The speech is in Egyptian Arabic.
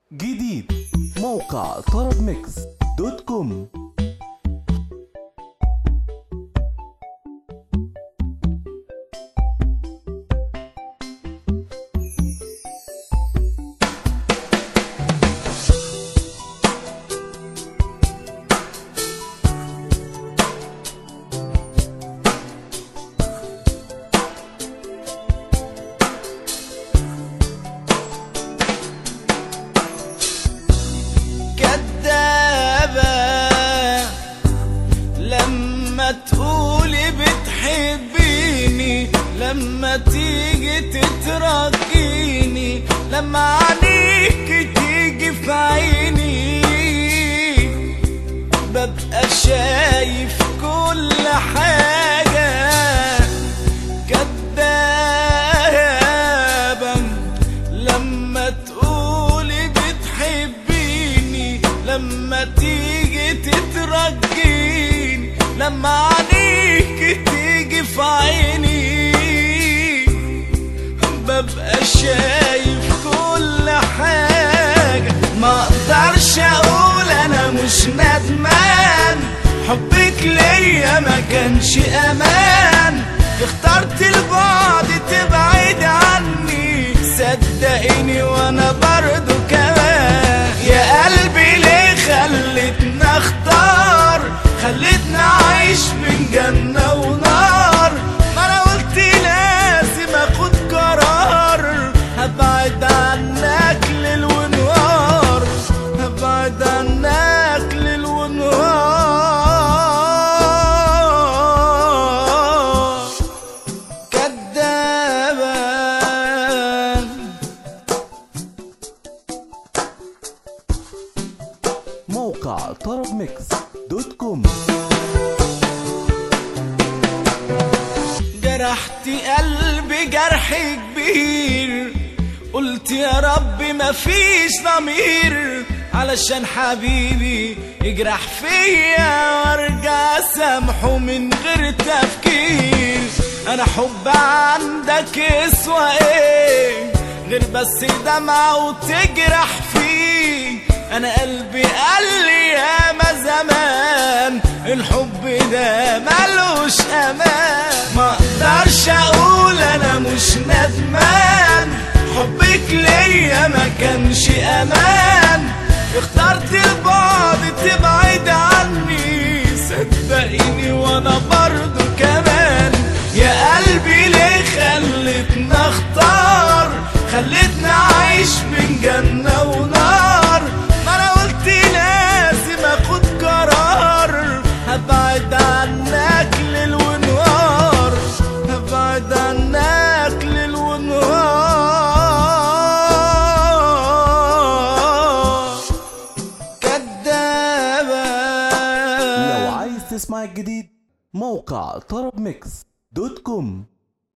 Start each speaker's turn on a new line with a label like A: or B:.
A: جديد موقع طرب ميكس دوت كوم
B: كدابة لما تقولي بتحبيني لما تيجي تترجيني لما عينيك تيجي في عيني ببقى شايف كل حاجة كدابة لما تقولي بتحبيني لما تيجي تترجيني لما عينيك تيجي في عيني ببقى شايف كل حاجة ما اقدرش اقول انا مش ندمان حبك ليا ما كانش امان اخترت البعد تبعد عني صدقيني وانا برضو كمان يا قلبي ليه خلتنا اختار خلتنا عايش من جنة ونار ما انا قلت لازم اخد قرار هبعد عنك ليل ونهار هبعد عنك ليل ونهار كدابة
A: موقع طرب ميكس دوت كوم
B: جرحت قلبي جرح كبير قلت يا رب مفيش ضمير علشان حبيبي يجرح فيا وارجع سامحه من غير تفكير انا حب عندك يسوى ايه غير بس دمعة وتجرح فيه انا قلبي قال لي يا ما زمان الحب ده ملوش امان ما اقدرش اقول انا مش ندمان حبك ليا ما كانش امان اخترت البعد تبعد عني صدقيني وانا برضو كمان يا قلبي ليه خلتنا اختار خلتنا عايش من جنة ونار ما انا قلت لازم اخد قرار هبعد عنك ليل ونهار هبعد عنك ليل ونهار كدابة
A: لو عايز تسمع الجديد موقع طرب ميكس دوت كوم